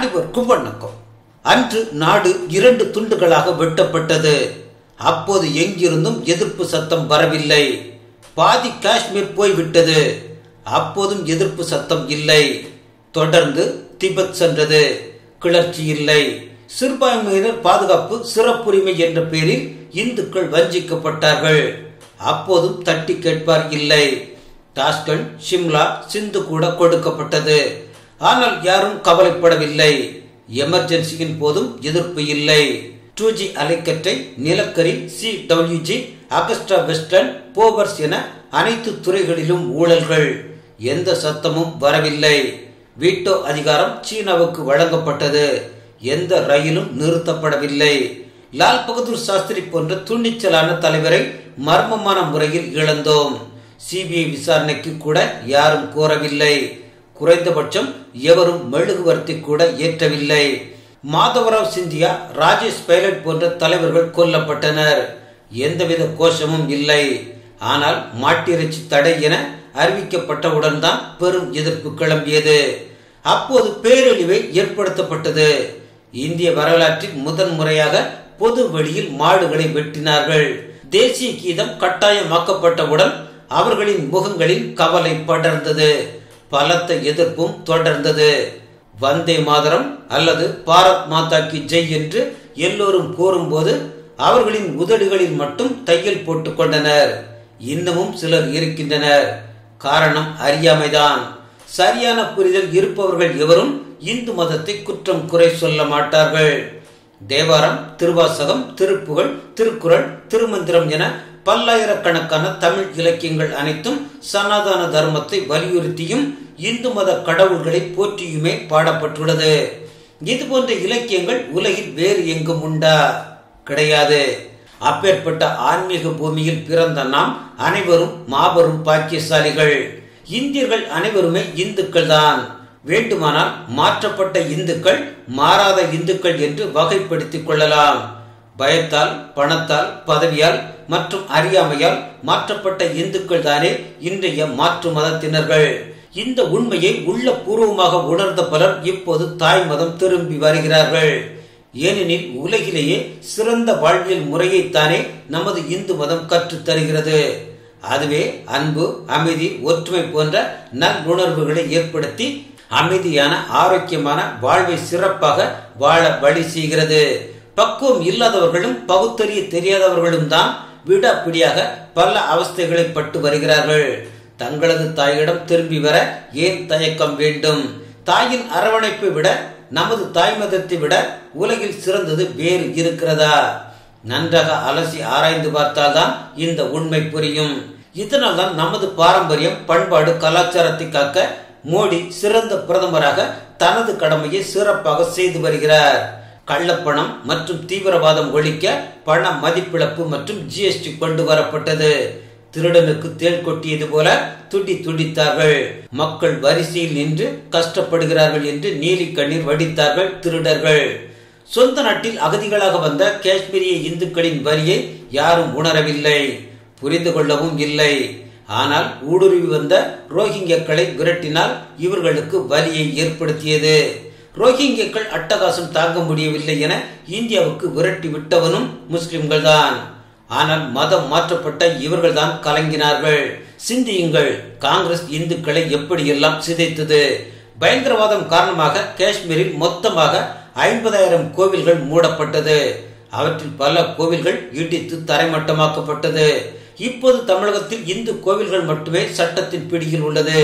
அனைவருக்கும் வணக்கம் அன்று நாடு இரண்டு துண்டுகளாக வெட்டப்பட்டது அப்போது எங்கிருந்தும் எதிர்ப்பு சத்தம் வரவில்லை பாதி காஷ்மீர் போய்விட்டது அப்போதும் எதிர்ப்பு சத்தம் இல்லை தொடர்ந்து திபெத் சென்றது கிளர்ச்சி இல்லை சிறுபான்மையினர் பாதுகாப்பு சிறப்புரிமை என்ற பெயரில் இந்துக்கள் வஞ்சிக்கப்பட்டார்கள் அப்போதும் தட்டி கேட்பார் இல்லை டாஸ்கன் சிம்லா சிந்து கூட கொடுக்கப்பட்டது ஆனால் யாரும் கவலைப்படவில்லை எமர்ஜென்சியின் போதும் எதிர்ப்பு இல்லை டூ ஜி அலைக்கற்றை நிலக்கரி சி டபிள்யூஜி அகஸ்டா வெஸ்டர்ன் போவர்ஸ் என அனைத்து துறைகளிலும் ஊழல்கள் எந்த சத்தமும் வரவில்லை வீட்டோ அதிகாரம் சீனாவுக்கு வழங்கப்பட்டது எந்த ரயிலும் நிறுத்தப்படவில்லை லால் பகதூர் சாஸ்திரி போன்ற துணிச்சலான தலைவரை மர்மமான முறையில் இழந்தோம் சிபிஐ விசாரணைக்கு கூட யாரும் கோரவில்லை குறைந்தபட்சம் எவரும் மெழுகுவர்த்தி கூட ஏற்றவில்லை மாதவராவ் சிந்தியா ராஜேஷ் பைலட் போன்ற தலைவர்கள் கொல்லப்பட்டனர் எந்தவித கோஷமும் இல்லை ஆனால் மாட்டிறைச்சி தடை என அறிவிக்கப்பட்டவுடன் தான் பெரும் எதிர்ப்பு கிளம்பியது அப்போது பேரழிவை ஏற்படுத்தப்பட்டது இந்திய வரலாற்றில் முதன் முறையாக பொது வெளியில் மாடுகளை வெட்டினார்கள் தேசிய கீதம் கட்டாயமாக்கப்பட்டவுடன் அவர்களின் முகங்களில் கவலை படர்ந்தது பலத்த எதிர்ப்பும் தொடர்ந்தது வந்தே மாதரம் அல்லது பாரத் மாதா கி ஜெய் என்று எல்லோரும் கூறும்போது அவர்களின் உதடுகளில் மட்டும் தையல் போட்டுக் கொண்டனர் இன்னமும் சிலர் இருக்கின்றனர் காரணம் அறியாமைதான் சரியான புரிதல் இருப்பவர்கள் எவரும் இந்து மதத்தை குற்றம் குறை சொல்ல மாட்டார்கள் தேவாரம் திருவாசகம் திருப்புகழ் திருக்குறள் திருமந்திரம் என பல்லாயிரக்கணக்கான தமிழ் இலக்கியங்கள் அனைத்தும் சனாதன தர்மத்தை வலியுறுத்தியும் இந்து மத கடவுள்களை போற்றியுமே பாடப்பட்டுள்ளது இது போன்ற இலக்கியங்கள் உலகில் வேறு எங்கும் உண்டா கிடையாது அப்பேற்பட்ட ஆன்மீக பூமியில் பிறந்த நாம் அனைவரும் மாபெரும் பாக்கியசாலிகள் இந்தியர்கள் அனைவருமே இந்துக்கள் தான் வேண்டுமானால் மாற்றப்பட்ட இந்துக்கள் மாறாத இந்துக்கள் என்று வகைப்படுத்திக் கொள்ளலாம் பயத்தால் பணத்தால் பதவியால் மற்றும் அறியாமையால் மாற்றப்பட்ட இந்துக்கள் தானே இன்றைய மாற்று மதத்தினர்கள் இந்த உண்மையை உள்ள பூர்வமாக உணர்ந்த பலர் இப்போது தாய் மதம் திரும்பி வருகிறார்கள் ஏனெனில் உலகிலேயே சிறந்த வாழ்வியல் முறையைத்தானே நமது இந்து மதம் கற்றுத் தருகிறது அதுவே அன்பு அமைதி ஒற்றுமை போன்ற நல்லுணர்வுகளை ஏற்படுத்தி அமைதியான ஆரோக்கியமான வாழ்வை சிறப்பாக வாழ வழி செய்கிறது பக்குவம் இல்லாதவர்களும் பகுத்தறிய தெரியாதவர்களும் தான் விடாப்பிடியாக பல அவஸ்தைகளை பட்டு வருகிறார்கள் தங்களது தாயிடம் திரும்பி வர ஏன் தயக்கம் வேண்டும் தாயின் அரவணைப்பை விட நமது தாய் மதத்தை விட உலகில் சிறந்தது வேறு இருக்கிறதா நன்றாக அலசி ஆராய்ந்து பார்த்தால்தான் இந்த உண்மை புரியும் இதனால் தான் நமது பாரம்பரியம் பண்பாடு கலாச்சாரத்தை காக்க மோடி சிறந்த பிரதமராக தனது கடமையை சிறப்பாக செய்து வருகிறார் கள்ளப்பணம் மற்றும் தீவிரவாதம் ஒழிக்க பண மதிப்பிழப்பு மற்றும் ஜிஎஸ்டி கொண்டு வரப்பட்டது திருடனுக்கு தேள் கொட்டியது போல துடி துடித்தார்கள் மக்கள் வரிசையில் நின்று கஷ்டப்படுகிறார்கள் என்று நீலி கண்ணீர் வடித்தார்கள் திருடர்கள் சொந்த நாட்டில் அகதிகளாக வந்த காஷ்மீரிய இந்துக்களின் வரியை யாரும் உணரவில்லை புரிந்து கொள்ளவும் இல்லை ஆனால் ஊடுருவி வந்த ரோஹிங்கியக்களை விரட்டினால் இவர்களுக்கு வலியை ஏற்படுத்தியது ரோஹிங்கியக்கள் அட்டகாசம் தாங்க முடியவில்லை என இந்தியாவுக்கு விரட்டி விட்டவனும் முஸ்லிம்கள் தான் ஆனால் மதம் மாற்றப்பட்ட இவர்கள் தான் கலங்கினார்கள் சிந்தியுங்கள் காங்கிரஸ் இந்துக்களை எப்படியெல்லாம் சிதைத்தது பயங்கரவாதம் காரணமாக காஷ்மீரில் மொத்தமாக ஐம்பதாயிரம் கோவில்கள் மூடப்பட்டது அவற்றில் பல கோவில்கள் இடித்து தரைமட்டமாக்கப்பட்டது இப்போது தமிழகத்தில் இந்து கோவில்கள் மட்டுமே சட்டத்தின் பிடியில் உள்ளது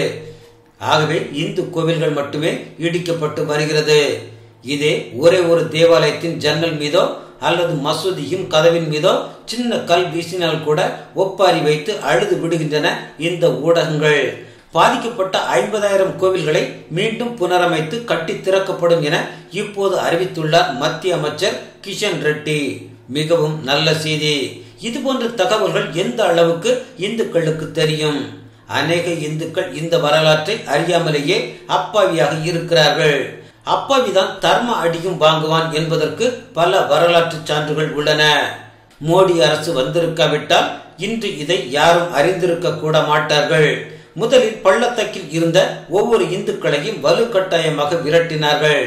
ஆகவே இந்து கோவில்கள் மட்டுமே இடிக்கப்பட்டு வருகிறது இதே ஒரே ஒரு தேவாலயத்தின் ஜன்னல் மீதோ அல்லது மசூதியின் கதவின் மீதோ சின்ன கல் வீசினால் கூட ஒப்பாரி வைத்து அழுது விடுகின்றன இந்த ஊடகங்கள் பாதிக்கப்பட்ட ஐம்பதாயிரம் கோவில்களை மீண்டும் புனரமைத்து கட்டி திறக்கப்படும் என இப்போது அறிவித்துள்ளார் மத்திய அமைச்சர் கிஷன் ரெட்டி மிகவும் நல்ல செய்தி இது போன்ற தகவல்கள் எந்த அளவுக்கு இந்துக்களுக்கு தெரியும் அநேக இந்துக்கள் இந்த வரலாற்றை அறியாமலேயே அப்பாவியாக இருக்கிறார்கள் அப்பாவிதான் தர்ம அடியும் வாங்குவான் என்பதற்கு பல வரலாற்று சான்றுகள் உள்ளன மோடி அரசு வந்திருக்காவிட்டால் இன்று இதை யாரும் அறிந்திருக்க கூட மாட்டார்கள் முதலில் பள்ளத்தாக்கில் இருந்த ஒவ்வொரு இந்துக்களையும் வலுக்கட்டாயமாக விரட்டினார்கள்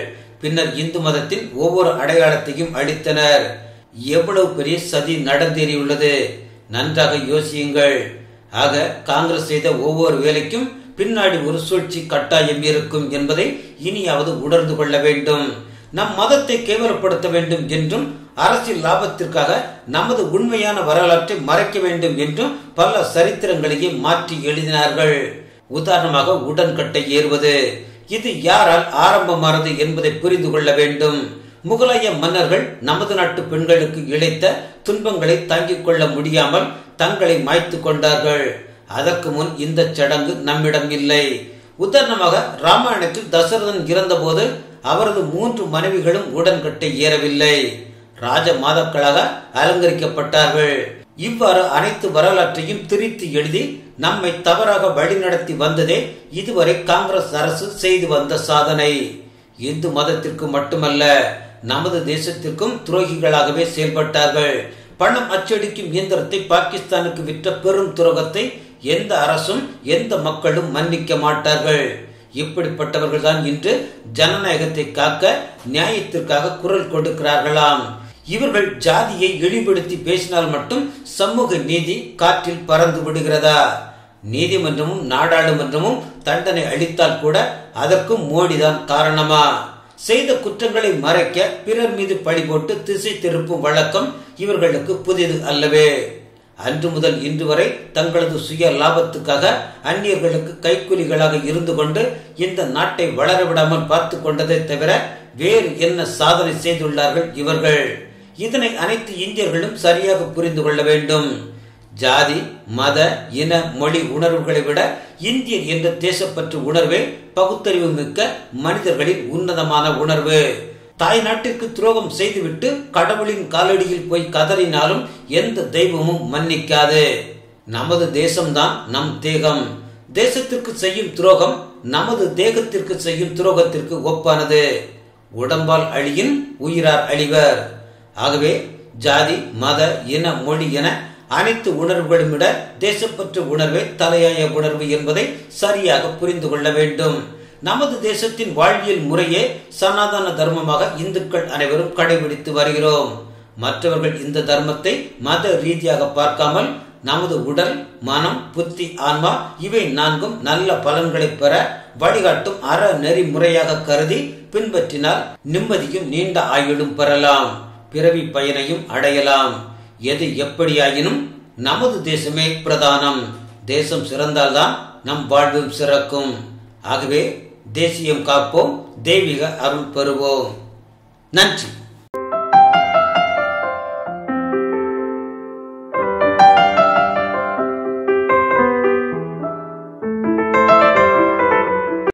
பின்னர் இந்து மதத்தின் ஒவ்வொரு அடையாளத்தையும் அளித்தனர் எவ்வளவு பெரிய சதி நடந்தேறியுள்ளது நன்றாக யோசியுங்கள் ஆக காங்கிரஸ் செய்த ஒவ்வொரு வேலைக்கும் பின்னாடி ஒரு சூழ்ச்சி கட்டாயம் இருக்கும் என்பதை இனியாவது உணர்ந்து கொள்ள வேண்டும் நம் மதத்தை கேவலப்படுத்த வேண்டும் என்றும் அரசியல் லாபத்திற்காக நமது உண்மையான வரலாற்றை மறைக்க வேண்டும் என்றும் பல சரித்திரங்களையே மாற்றி எழுதினார்கள் உதாரணமாக உடன்கட்டை ஏறுவது இது யாரால் ஆரம்பமானது என்பதை புரிந்து கொள்ள வேண்டும் முகலாய மன்னர்கள் நமது நாட்டு பெண்களுக்கு இழைத்த துன்பங்களை தாங்கிக் கொள்ள முடியாமல் தங்களை மாய்த்து கொண்டார்கள் அதற்கு முன் இந்த சடங்கு நம்மிடம் இல்லை உதாரணமாக ராமாயணத்தில் தசரதன் இறந்தபோது அவரது மூன்று மனைவிகளும் உடன்கட்டை ஏறவில்லை ராஜ மாதக்களாக அலங்கரிக்கப்பட்டார்கள் இவ்வாறு அனைத்து வரலாற்றையும் திரித்து எழுதி நம்மை தவறாக வழிநடத்தி வந்ததே இதுவரை காங்கிரஸ் அரசு செய்து வந்த சாதனை இந்து மதத்திற்கு மட்டுமல்ல நமது தேசத்திற்கும் துரோகிகளாகவே செயல்பட்டார்கள் பணம் அச்சடிக்கும் இயந்திரத்தை பாகிஸ்தானுக்கு விற்ற பெரும் துரோகத்தை எந்த அரசும் எந்த மக்களும் மன்னிக்க மாட்டார்கள் இப்படிப்பட்டவர்கள் தான் இன்று ஜனநாயகத்தை காக்க நியாயத்திற்காக குரல் கொடுக்கிறார்களாம் இவர்கள் ஜாதியை இழிவுபடுத்தி பேசினால் மட்டும் சமூக நீதி காற்றில் பறந்து விடுகிறதா நீதிமன்றமும் நாடாளுமன்றமும் தண்டனை அளித்தால் கூட அதற்கும் மோடிதான் காரணமா செய்த குற்றங்களை மறைக்க பிறர் மீது பழி போட்டு திசை திருப்பும் வழக்கம் இவர்களுக்கு புதிது அல்லவே அன்று முதல் இன்று வரை தங்களது சுய லாபத்துக்காக அந்நியர்களுக்கு கைக்கூலிகளாக இருந்து கொண்டு இந்த நாட்டை வளர விடாமல் பார்த்து கொண்டதை தவிர வேறு என்ன சாதனை செய்துள்ளார்கள் இவர்கள் இதனை அனைத்து இந்தியர்களும் சரியாக புரிந்து கொள்ள வேண்டும் ஜாதி மத இன மொழி உணர்வுகளை விட இந்தியர் என்ற தேசப்பற்று உணர்வே பகுத்தறிவு மிக்க மனிதர்களின் உன்னதமான உணர்வு தாய் நாட்டிற்கு துரோகம் செய்துவிட்டு கடவுளின் காலடியில் போய் கதறினாலும் எந்த தெய்வமும் மன்னிக்காது நமது தேசம்தான் நம் தேகம் தேசத்திற்கு செய்யும் துரோகம் நமது தேகத்திற்கு செய்யும் துரோகத்திற்கு ஒப்பானது உடம்பால் அழியின் உயிரார் அழிவர் ஆகவே ஜாதி மத இன மொழி என அனைத்து உணர்வுகளும் விட தேசப்பற்று உணர்வே தலையாய உணர்வு என்பதை சரியாக புரிந்து கொள்ள வேண்டும் நமது தேசத்தின் வாழ்வியல் முறையே சனாதன தர்மமாக இந்துக்கள் அனைவரும் கடைபிடித்து வருகிறோம் மற்றவர்கள் இந்த தர்மத்தை மத ரீதியாக பார்க்காமல் நமது உடல் மனம் புத்தி ஆன்மா இவை நான்கும் நல்ல பலன்களை பெற வழிகாட்டும் அற நெறிமுறையாக கருதி பின்பற்றினால் நிம்மதியும் நீண்ட ஆயுளும் பெறலாம் பிறவி பயனையும் அடையலாம் எது எப்படியாயினும் நமது தேசமே பிரதானம் தேசம் சிறந்தால்தான் நம் வாழ்வும் சிறக்கும் ஆகவே தேசியம் காப்போம் தெய்வீக அருள் பெறுவோம் நன்றி